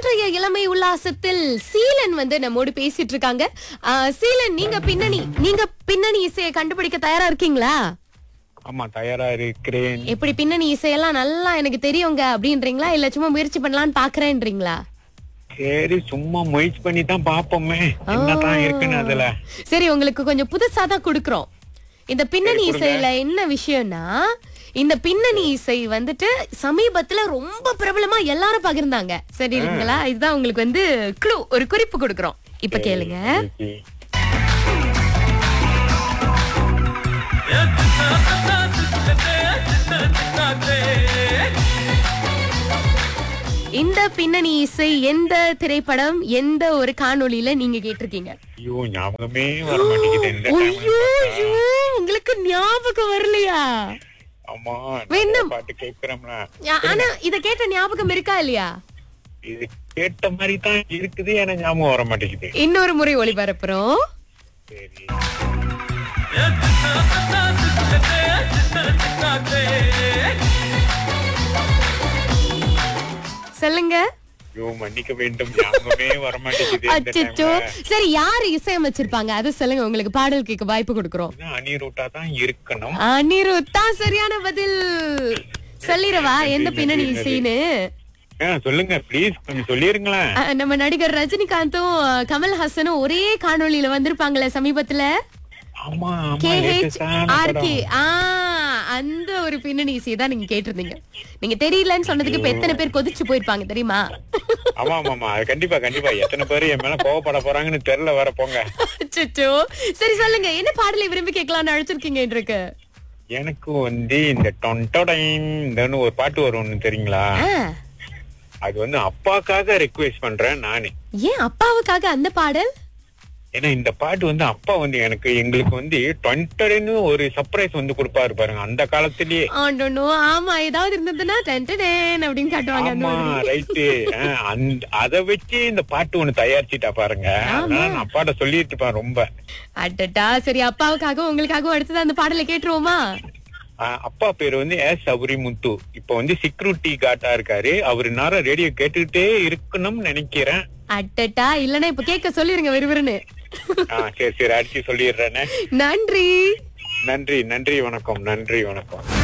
இன்றைய இளமை உல்லாசத்தில் சீலன் வந்து நம்மோடு பேசிட்டு இருக்காங்க ஆ, சீலன் நீங்க பின்னணி நீங்க பின்னணி இசையை கண்டுபிடிக்க தயாரா இருக்கீங்களா ஆமா தயாரா இருக்கிறேன் எப்படி பின்னணி இசையெல்லாம் நல்லா எனக்கு தெரியுங்க அப்படின்றீங்களா இல்ல சும்மா முயற்சி பண்ணலாம்னு பாக்குறேன்றீங்களா சரி சும்மா முயற்சி பண்ணி தான் பாப்போமே என்னதான் இருக்குன்னு அதுல சரி உங்களுக்கு கொஞ்சம் புதுசா தான் குடுக்குறோம் இந்த பின்னணி இசையில என்ன விஷயம்னா இந்த பின்னணி இசை வந்துட்டு சமீபத்துல ரொம்ப பிரபலமா எல்லாரும் பகிர்ந்தாங்க சரிங்களா இதுதான் உங்களுக்கு வந்து க்ளூ ஒரு குறிப்பு கொடுக்குறோம் இப்ப கேளுங்க சரி. இந்த பின்னணி இசை எந்த திரைப்படம் எந்த ஒரு காணொளியில நீங்க கேட்டிருக்கீங்க ஐயோ ஞாபகமே வர மாட்டேங்குது இந்த time ல ஐயோ பார்த்தா. ஐயோ, உங்களுக்கு ஞாபகம் வரலையா ஆமா வேணும். நிறைய பாட்டு கேக்குறோம்ல யா- ஆனா இத கேட்ட ஞாபகம் இருக்கா இல்லையா இது கேட்ட மாதிரி தான் இருக்குது எனக்கு ஞாபகம் வர மாட்டேங்குது இன்னொரு முறை ஒளிபரப்புறோம் சரி சொல்லுங்க ஐயோ மன்னிக்க வேண்டும் ஞாபகமே வர மாட்டேங்குது இந்த அச்சச்சோ time சரி யாரு இசையமைச்சிருப்பாங்க அது சொல்லுங்க உங்களுக்கு பாடல் கேட்க வாய்ப்பு கொடுக்குறோம் ல. அனிருட்டா தான் இருக்கணும் அனிருத் தான் சரியான பதில் சொல்லிடவா எந்த பின்னணி இசைன்னு ஆ, சொல்லுங்க ப்ளீஸ் கொஞ்சம் சொல்லிருங்களேன் அஹ், நம்ம நடிகர் ரஜினிகாந்தும் அஹ், கமல்ஹாசனும் ஒரே காணொளியில வந்திருப்பாங்களே சமீபத்துல ஆமா ஆமா கேஹெச் latest ஆன ஆர்கே படம். ஆ அந்த ஒரு பின்னணி இசை தான் நீங்க கேட்டிருந்தீங்க நீங்க தெரியலன்னு சொன்னதுக்கு இப்ப எத்தனை பேர் கொதிச்சு போயிருப்பாங்க தெரியுமா ஆமா ஆமா ஆமா அது கண்டிப்பா கண்டிப்பா எத்தனை பேர் என் மேல கோவப்பட போறாங்கன்னு தெரியல வர போங்க அச்சச்சோ சரி சொல்லுங்க என்ன பாடலை விரும்பி கேட்கலாம்னு அழைச்சிருக்கீங்க இன்றைக்கு எனக்கு வந்து இந்த டொன்டோடைம் இந்த ஒரு பாட்டு வரும் ஒண்ணு தெரியுங்களா ஆ, அது வந்து அப்பாக்காக ரெக்வெஸ்ட் பண்றேன் நானு ஏன் அப்பாவுக்காக அந்த பாடல் ஏன்னா இந்த பாட்டு வந்து அப்பா வந்து எனக்கு எங்களுக்கு வந்து டொன்டோடைன்னு ஒரு சர்ப்ரைஸ் வந்து கொடுப்பாரு பாருங்க அந்த காலத்திலேயே ஆண்டோனோ ஆமா ஏதாவது இருந்ததுன்னா டென் டென் அப்படின்னு காட்டுவாங்க அந்த ஆமா மாதிரி. ரைட்டு அந்த அத வச்சு இந்த பாட்டு ஒண்ணு தயாரிச்சுட்டா பாருங்க அதனால நான் அப்பாட்ட சொல்லிட்டு இருப்பேன் ரொம்ப அடடா சரி அப்பாவுக்காக உங்களுக்காகவும் அடுத்தது அந்த பாடலை கேட்டுருவோமா ஆஹ் அப்பா பேரு வந்து எஸ் சபரிமுத்து இப்ப வந்து செக்யூரிட்டி கார்டா இருக்காரு அவரு நேரம் ரேடியோ கேட்டுக்கிட்டே இருக்கணும்னு நினைக்கிறேன் அட்டட்டா இல்லனா இப்ப கேட்க சொல்லிருங்க விறுவிறுன்னு ஆஹ் சரி சரி அடிச்சு சொல்லிடுறேனே நன்றி நன்றி நன்றி வணக்கம் நன்றி வணக்கம்